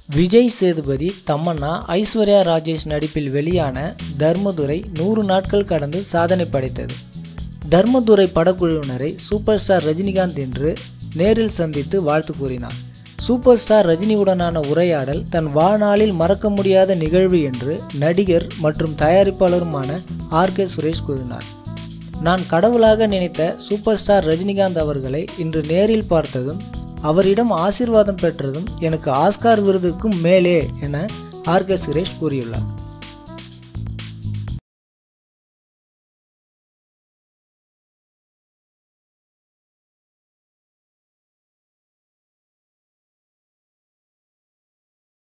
விஜய் சேதுபதி தமன்னா ஐஸ்வர்யா ராஜேஷ் நடிப்பில் வெளியான தர்மதுரை நூறு நாட்கள் கடந்து சாதனை படைத்தது தர்மதுரை படக்குழுவினரை சூப்பர் ஸ்டார் ரஜினிகாந்த் என்று நேரில் சந்தித்து வாழ்த்து கூறினார் சூப்பர் ஸ்டார் ரஜினியுடனான உரையாடல் தன் வாழ்நாளில் மறக்க முடியாத நிகழ்வு என்று நடிகர் மற்றும் தயாரிப்பாளருமான ஆர் கே சுரேஷ் கூறினார் நான் கடவுளாக நினைத்த சூப்பர் ஸ்டார் ரஜினிகாந்த் அவர்களை இன்று நேரில் பார்த்ததும் அவரிடம் ஆசீர்வாதம் பெற்றதும் எனக்கு ஆஸ்கார் விருதுக்கும் மேலே என ஆர் கே சுரேஷ் கூறியுள்ளார்